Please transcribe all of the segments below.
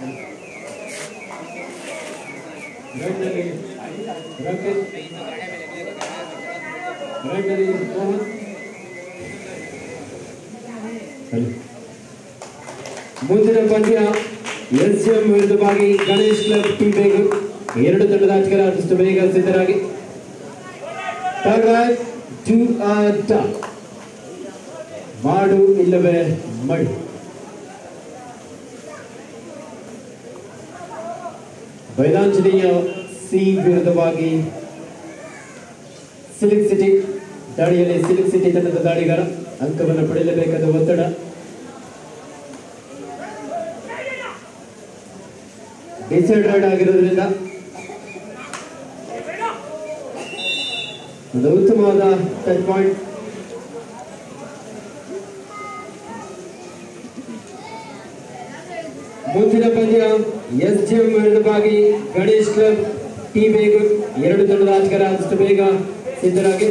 ರೈಟ್ನಲ್ಲಿ ರಾಕೇಶ್ ರೈಟ್ನಲ್ಲಿ ಮೋಹನ್ ಅಲ್ಲಿ. ಮುಂದಿನ ಪಂದ್ಯ ಎಸ್ ಎಂ ವಿರುದ್ಧವಾಗಿ ಗಣೇಶ್ ಕ್ಲಬ್ ಟೀ ಬೇಗ ಎರಡು ತಂಡದ ಆಟಗಾರ ಆದಷ್ಟು ಬೇಗ ಸಿದ್ಧರಾಗಿ ಟು ಆಟ ಮಾಡು ಇಲ್ಲವೇ ಮಡಿ ಬೈಲಾಂಜನೇಯ ಸಿ ವಿರುದ್ಧವಾಗಿ ಸಿಲ್ಕ್ ಸಿಟಿ ದಾಳಿಯಲ್ಲಿ ಸಿಲ್ಕ್ ಸಿಟಿ ತಂಡದ ದಾಳಿಗಾರ ಅಂಕವನ್ನು ಪಡೆಯಲೇಬೇಕಾದ ಒತ್ತಡ ಡಿಸೈಡೆಡ್ ಆಗಿರೋದ್ರಿಂದ ಒಂದು ಉತ್ತಮವಾದ ಟಚ್ ಪಾಯಿಂಟ್ ಮುಂದಿನ ಪಂದ್ಯ ಎಸ್ ಜಿ ಎಂ ವಿರುದ್ಧವಾಗಿ ಗಣೇಶ್ ಕ್ಲಬ್ ಟಿ ಬೇಗ ಎರಡು ತಂಡದ ಆಟಗಾರ ಆದಷ್ಟು ಬೇಗ ಸಿದ್ಧರಾಗಿ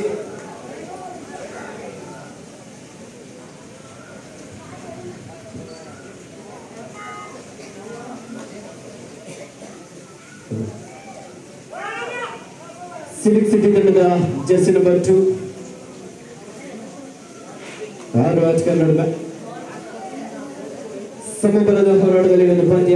ಸಿಲ್ಕ್ ಸಿಟಿ ತಂಡದ ಜೆರ್ಸಿ ನಂಬರ್ ಟು ಆರು ಆಟಗಾರ ನಡುವೆ ಸಮಬಲದ ಹೋರಾಟದಲ್ಲಿ ಒಂದು ಪಂದ್ಯ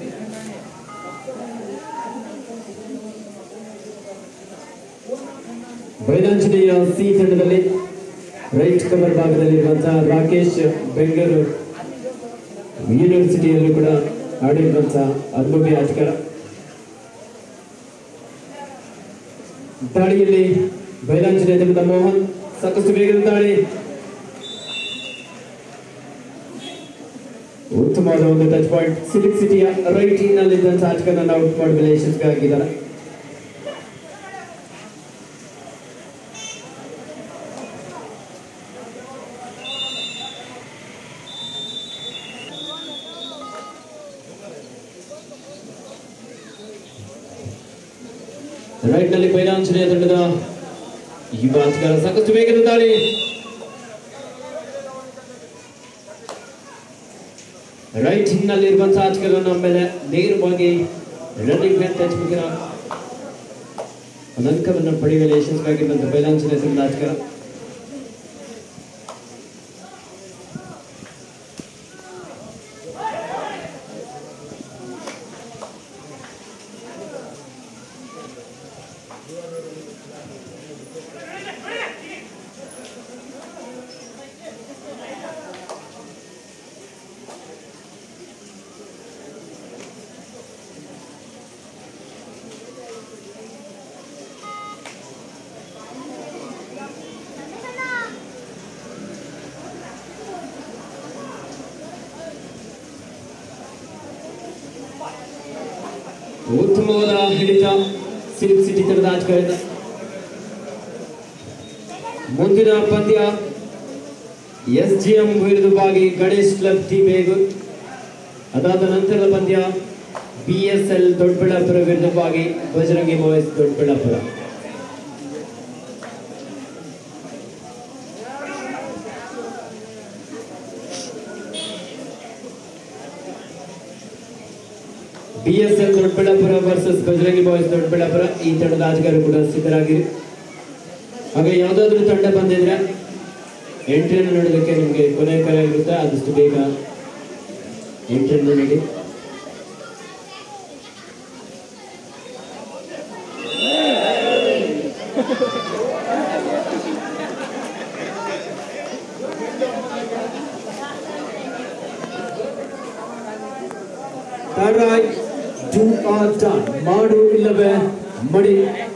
ಬೈಲಾಂಜನೇಯ ಸಿ ತಂಡದಲ್ಲಿ ರೈಟ್ ಕವರ್ ಭಾಗದಲ್ಲಿರುವಂತಹ ರಾಕೇಶ್ ಬೆಂಗಳೂರು ಯೂನಿವರ್ಸಿಟಿಯಲ್ಲೂ ಕೂಡ ಆಡಿರುವಂತಹ ಅನುಭವಿ ಆಟಗಾರ ದಾಳಿಯಲ್ಲಿ ಬೈಲಾಂಜನೇಯ ತಂಡದ ಮೋಹನ್ ಸಾಕಷ್ಟು ವೇಗದ ದಾಳಿ ಉತ್ತಮವಾದ ಒಂದು ಟಚ್ ಪಾಯಿಂಟ್ ಸಿಲಿಕ್ ಸಿಟಿಯ ರೈಟ್ ನಲ್ಲಿದ್ದಂತಹ ಆಟಗಾರನ ಔಟ್ ಮಾಡುವಲ್ಲಿ ಯಶಸ್ವಿಯಾಗಿದ್ದಾರೆ ರೈಟ್ ನಲ್ಲಿ ಬೈಲಾಂಜನೇಯ ತಂಡದ ಯುವ ಆಟಗಾರ ಸಾಕಷ್ಟು ವೇಗದ ದಾಳಿ ರೈಟ್ ಹಿನ್ನಲ್ಲಿರುವಂತಹ ಆಟಗಾರನ ಮೇಲೆ ನೇರವಾಗಿ ರನ್ನಿಂಗ್ ಮ್ಯಾನ್ ಟಚ್ ಮುಖೇನ ಅಂಕವನ್ನು ಪಡೆಯುವಲ್ಲಿ ಯಶಸ್ವಿಯಾಗಿರುವಂತಹ ಬೈಲಾಂಜನೇಯ ತಂಡದ ಆಟಗಾರ ಉತ್ತಮವಾದ ಹಿಡಿತ ಸಿಲ್ಕ್ ಸಿಟಿ ತಂಡದ ಆಟಗಾರರಿಂದ ಮುಂದಿನ ಪಂದ್ಯ ಎಸ್ ಜಿ ಎಂ ವಿರುದ್ಧವಾಗಿ ಗಣೇಶ್ ಕ್ಲಬ್ ಟಿ ಬೇಗು ಅದಾದ ನಂತರದ ಪಂದ್ಯ ಬಿ ಎಸ್ ಎಲ್ ದೊಡ್ಡಬಳ್ಳಾಪುರ ವಿರುದ್ಧವಾಗಿ Bajarangi boys Doddaballapura B S L Doddaballapura versus Bajarangi boys Doddaballapura ಈ ತಂಡದ ಆಟಗಾರರು ಕೂಡ ಸಿದ್ಧರಾಗಿರಿ ಹಾಗೆ ಯಾವುದಾದ್ರೂ ತಂಡ ಬಂದಿದ್ರೆ ಎಂಟ್ರಿಯನ್ನು ನೋಡೋದಕ್ಕೆ ನಿಮಗೆ ಕೊನೆ ಕರೆ ಇರುತ್ತೆ ಆದಷ್ಟು ಬೇಗ ಎಂಟ್ರಿಯನ್ನು ನೀಡಿ Alright, do or done. ಮಾಡು ಇಲ್ಲವೇ ಮಡಿ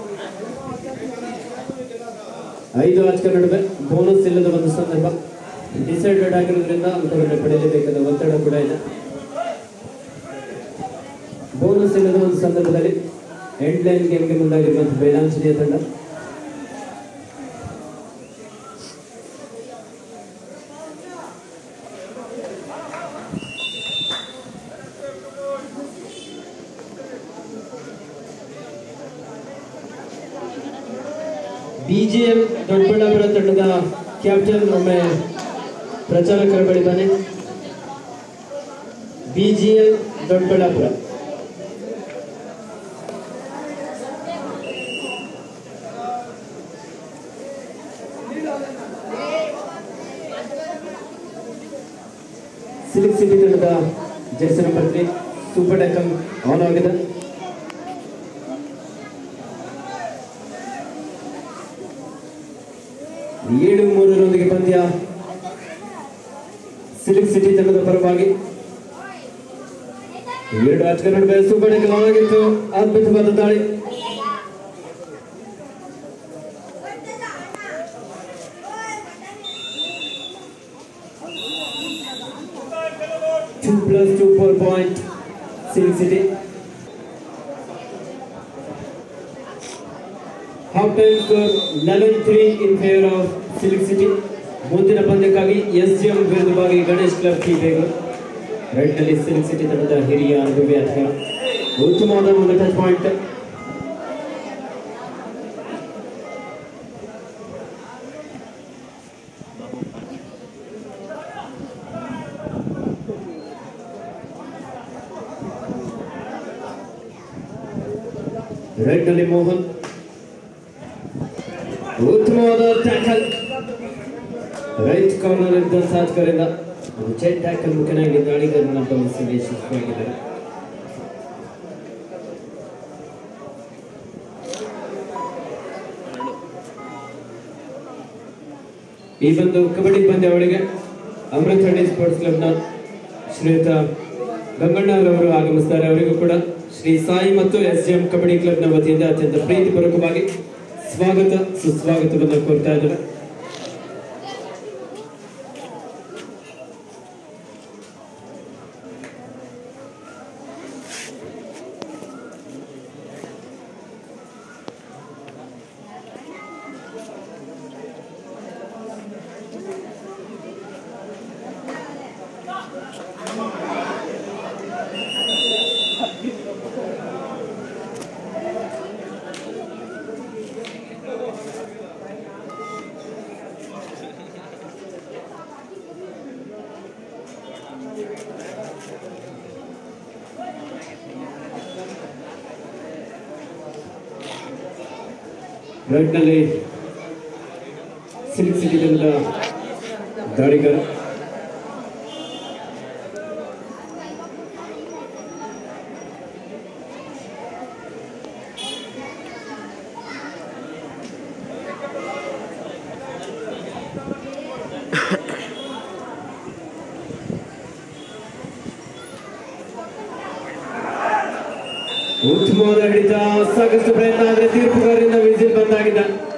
ಐದು ಆಟಗಳ ನಡುವೆ ಬೋನಸ್ ಇಲ್ಲದ ಒಂದು ಸಂದರ್ಭ ಡಿಸೈಡೆಡ್ ಆಗಿರೋದ್ರಿಂದ ಅಂಕವನ್ನು ಪಡೆಯಲೇಬೇಕಾದ ಒತ್ತಡ ಕೂಡ ಇದೆ ಬೋನಸ್ ಇಲ್ಲದ ಒಂದು ಸಂದರ್ಭದಲ್ಲಿ ಎಂಡ್ ಲೈನ್ ಗೇಮ್ಗೆ ಮುಂದಾಗಿರುವಂತಹ ಬೇಲಾಂಜನೇಯ ತಂಡ ಬಿಜಿಎಂ ದೊಡ್ಡಬಳ್ಳಾಪುರ ತಂಡದ ಕ್ಯಾಪ್ಟನ್ ಒಮ್ಮೆ ಪ್ರಚಾರಕರ ಬಳಿ ಬನ್ನಿ ಬಿಜಿಎಲ್ ದೊಡ್ಡಬಳ್ಳಾಪುರ ಸಿಲ್ಕ್ ಸಿಟಿ ತಂಡದ ಜರ್ಸಿ ನಂಬರ್ ತ್ರೀ ಸೂಪರ್ ಡಕಮ್ ಆನ್ ಆಗಿದೆ ಏಳು ಮೂರರೊಂದಿಗೆ ಪಂದ್ಯ ಸಿಲ್ಕ್ ಸಿಟಿ ತಂಡದ ಪರವಾಗಿ ಎರಡು ಆಟಗಾರ ನಡುವೆ ಸೂಪರ್ ಡಕಮ್ ಆನ್ ಆಗಿತ್ತು ಅದ್ಭುತವಾದ ದಾಳಿ two plus two four point Silk City. Half time score 11-3 in favor of Silk City. ಮುಂದಿನ ಪಂದ್ಯಕ್ಕಾಗಿ ಎಸ್ ಜಿ ಎಂ ವಿರುದ್ಧವಾಗಿ ಗಣೇಶ್ ಕ್ಲಬ್ ಕಿ ಬೇಗ ರೈಟ್ ನಲ್ಲಿ ಸಿಲ್ಕ್ ಸಿಟಿ ತಂಡದ ಹಿರಿಯ ಅನುಭವಿ ಆಟಗಾರ ಉತ್ತಮವಾದ ಒಂದು ಟಚ್ ಪಾಯಿಂಟ್ ರೈಟ್ ನಲ್ಲಿ ಮೋಹನ್ ಉತ್ತಮವಾದ ಟ್ಯಾಕಲ್ ರೈಟ್ ಕಾರ್ನರ್ ಇದ್ದ ಸಾಧಕರಿಂದ ಒಂದು ಚೆಕ್ ಟ್ಯಾಕಲ್ ಮುಖನಾಗಿ ದಾಳಿಗಾರನ ಗಮನಿಸಿ ಯಶಸ್ವಿಯಾಗಿದ್ದಾರೆ ಈ ಒಂದು ಕಬಡ್ಡಿ ಪಂದ್ಯಾವಳಿಗೆ ಅಮೃತ್ ಹಳ್ಳಿ ಸ್ಪೋರ್ಟ್ಸ್ ಕ್ಲಬ್ನ ಶ್ರೀಯುತ ಗಂಗಣ್ಣರವರು ಆಗಮಿಸ್ತಾರೆ ಅವರಿಗೂ ಕೂಡ ಶ್ರೀ ಸಾಯಿ ಮತ್ತು ಎಸ್ ಎಂ ಕಬಡ್ಡಿ ಕ್ಲಬ್ನ ವತಿಯಿಂದ ಅತ್ಯಂತ ಪ್ರೀತಿಪೂರ್ವಕವಾಗಿ ಸ್ವಾಗತ ಸುಸ್ವಾಗತವನ್ನು ಕೋರ್ತಾ ಇದ್ದಾರೆ ರೈಟ್ ನಲ್ಲಿ ಸಿಲ್ಕ್ ಸಿಟಿ ತಂಡದ ದಾಳಿಗಾರ ಉತ್ತಮವಾದ ಹಿಡಿತ ಸಾಕಷ್ಟು ಪ್ರಯತ್ನ ಆದರೆ ತೀರ್ಪುಗಾರರಿಂದ ವಿಸಿಲ್ ಬಂದಾಗಿದ್ದ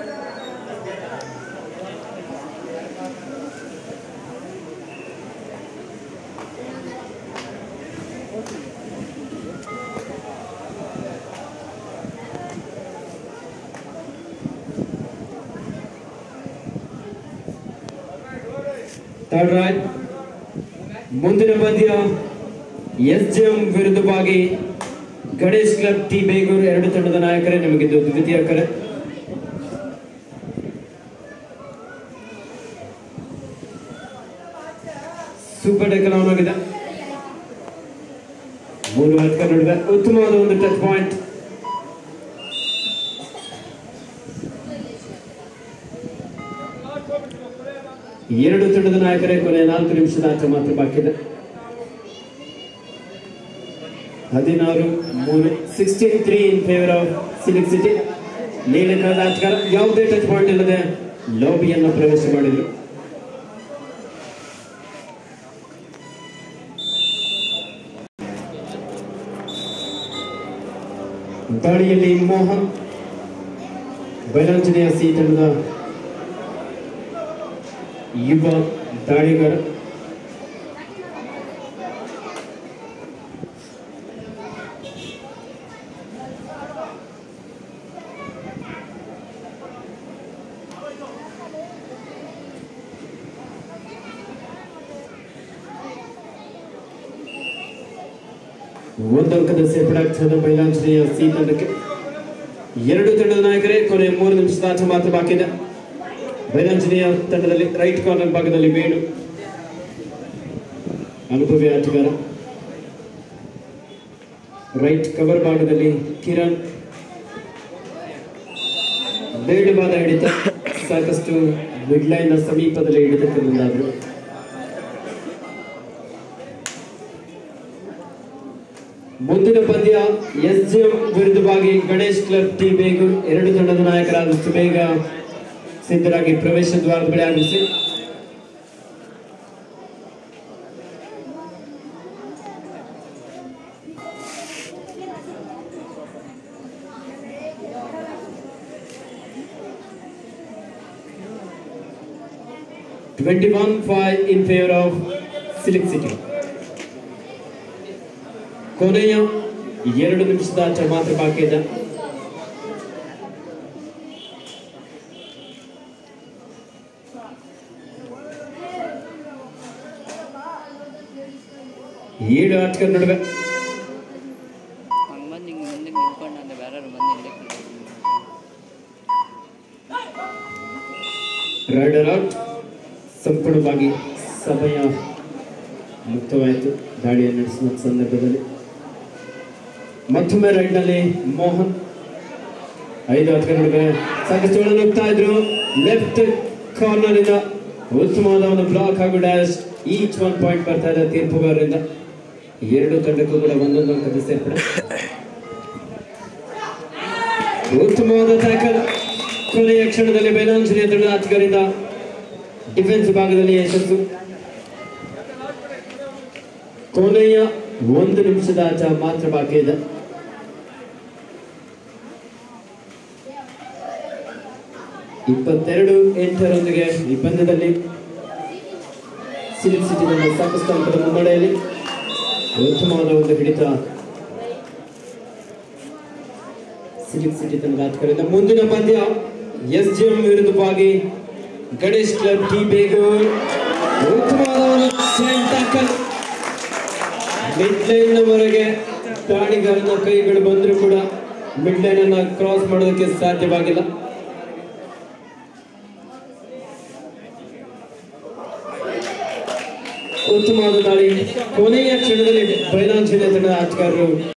ಥರ್ಡ್ ರೈಟ್ ಮುಂದಿನ ಪಂದ್ಯ ಎಸ್ ಜಿ ಎಂ ವಿರುದ್ಧವಾಗಿ ಗಣೇಶ್ ಕ್ಲಬ್ ಟಿ ಬೇಗೂರು ಎರಡು ತಂಡದ ನಾಯಕರೇ ನಿಮಗಿದ್ದು ದ್ವಿತೀಯ ಕರೆ ಸೂಪರ್ ಡೆಕಲ್ ಆನ್ ಆಗಿದೆ ಮೂರು ಆಟಗಾರ ನಡುವೆ ಉತ್ತಮವಾದ ಒಂದು ಟಚ್ ಪಾಯಿಂಟ್ ಎರಡು ತಂಡದ ನಾಯಕರೇ ಕೊನೆಯ ನಾಲ್ಕು ನಿಮಿಷದ ಆಟ ಮಾತ್ರ ಬಾಕಿ ಇದೆ ಹದಿನಾರು ಮೂರು sixteen three in favour of silk city ನೀಲಕರದ ಆಟಗಾರ ಯಾವುದೇ ಟಚ್ ಪಾಯಿಂಟ್ ಇಲ್ಲದೆ ಲಾಬಿಯನ್ನು ಪ್ರವೇಶ ಮಾಡಿದರು ದಾಳಿಯಲ್ಲಿ ಮೋಹನ್ ಬೈಲಾಂಜನೇಯ ಸಿ ತಂಡದ ಯುವ ದಾಳಿಗಾರ ಒಂದು ಅಂಕದ ಸೇರ್ಪಡಾಗ್ತದ ಬೈಲಾಂಜನೇಯ ಸಿ ತಂಡಕ್ಕೆ ಎರಡು ತಂಡದ ನಾಯಕರೇ ಕೊನೆ ಮೂರು ನಿಮಿಷದ ಆಟ ಮಾತ್ರ ಬಾಕಿ ಇದೆ ಬೈಲಾಂಜನೇಯ ತಂಡದಲ್ಲಿ ರೈಟ್ ಕಾರ್ನರ್ ಭಾಗದಲ್ಲಿ ವೇಣು ಅನುಭವಿ ಆಟಗಾರ ರೈಟ್ ಕವರ್ ಭಾಗದಲ್ಲಿ ಕಿರಣ್ ಬೇಡವಾದ ಹಿಡಿತ ಸಾಕಷ್ಟು ಮಿಡ್ ಲೈನ್ ಸಮೀಪದಲ್ಲಿ ಹಿಡಿತಕ್ಕೆ ಮುಂದಾದರು ಮುಂದಿನ ಪಂದ್ಯ ಎಸ್ ಜಿ ಎಂ ವಿರುದ್ಧವಾಗಿ ಗಣೇಶ್ ಕ್ಲಬ್ ಟಿ ಬೇಗೂರ್ ಎರಡು ತಂಡದ ನಾಯಕರಾದಷ್ಟು ಬೇಗ ಸಿದ್ಧರಾಗಿ ಪ್ರವೇಶ ದ್ವಾರದ ಬಳಿ ಆಗಿಸಿ twenty one five in favour of silk city ಕೊನೆಯ ಎರಡು ನಿಮಿಷದ ಆಟ ಮಾತ್ರ ಬಾಕಿ ಇದೆ ಏಳು ಆಟಗಾರ ನಡುವೆ ಹಂಗೆ ಬಂದು ಹಿಂಗೆ ಮುಂದೆ ನಿಂತ್ಕೊಂಡು ಅಂದ್ರೆ ಬೇರೆ ಬಂದು ಹಿಂದೆ ರೈಡರ್ ಔಟ್ ಸಂಪೂರ್ಣವಾಗಿ ಸಮಯ ಮುಕ್ತವಾಯಿತು ದಾಳಿಯನ್ನು ನಡೆಸುವ ಸಂದರ್ಭದಲ್ಲಿ ಮತ್ತೊಮ್ಮೆ ರೈಡ್ನಲ್ಲಿ ಮೋಹನ್ ಐದು ಆಟಗಾರ ನಡುವೆ ಸಾಕಷ್ಟು ಒಳಗೆ ಹೋಗ್ತಾ ಇದ್ರು ಲೆಫ್ಟ್ ಕಾರ್ನರ್ ಇಂದ ಉತ್ತಮವಾದ ಒಂದು ಬ್ಲಾಕ್ ಹಾಗೂ ಡ್ಯಾಶ್ ಈಚ್ ಒನ್ ಪಾಯಿಂಟ್ ಬರ್ತಾ ಇದೆ ತೀರ್ಪುಗಾರರಿಂದ ಎರಡು ತಂಡಕ್ಕೂ ಕೂಡ ಒಂದೊಂದು ಅಂಕದ ಸೇರ್ಪಡೆ ಉತ್ತಮವಾದ ಟ್ಯಾಕಲ್ ಕೊನೆಯ ಕ್ಷಣದಲ್ಲಿ ಬೇಲಾಂಜಲಿಯ ತಂಡದ ಆಟಗಾರರಿಂದ ಡಿಫೆನ್ಸ್ ಭಾಗದಲ್ಲಿ ಯಶಸ್ಸು ಕೊನೆಯ ಒಂದು ನಿಮಿಷದ ಆಟ ಮಾತ್ರ ಬಾಕಿ ಇದೆ ಇಪ್ಪತ್ತೆರಡು ಎಂಟರೊಂದಿಗೆ ಈ ಪಂದ್ಯದಲ್ಲಿ ಸಿಲಿಕ್ ಸಿಟಿ ತಂಡ ಸಾಕಷ್ಟು ಅಂಕದ ಮುನ್ನಡೆಯಲ್ಲಿ ಉತ್ತಮವಾದ ಒಂದು ಹಿಡಿತ ಸಿಲಿಕ್ ಸಿಟಿ ತಂಡದ ಆಟಗಾರರಿಂದ ಮುಂದಿನ ಪಂದ್ಯ ಎಸ್ ಜಿ ಎಂ ವಿರುದ್ಧವಾಗಿ ಗಣೇಶ್ ಕ್ಲಬ್ ಟಿ ಬೇಗೂರ್ ಉತ್ತಮವಾದ ಒಂದು ಸ್ಲೈಡ್ ಟ್ಯಾಕಲ್ ಮಿಡ್ ಲೈನ್ ವರೆಗೆ ದಾಳಿಗಾರನ ಕೈಗಳು ಬಂದರೂ ಕೂಡ ಮಿಡ್ ಲೈನ್ ಅನ್ನ ಕ್ರಾಸ್ ಮಾಡೋದಕ್ಕೆ ಸಾಧ್ಯವಾಗಿಲ್ಲ ಉತ್ತಮವಾದ ದಾಳಿ ಕೊನೆಯ ಕ್ಷಣದಲ್ಲಿ ಬೈಲಾಂಚಿನ ತಂಡದ ಆಟಗಾರರು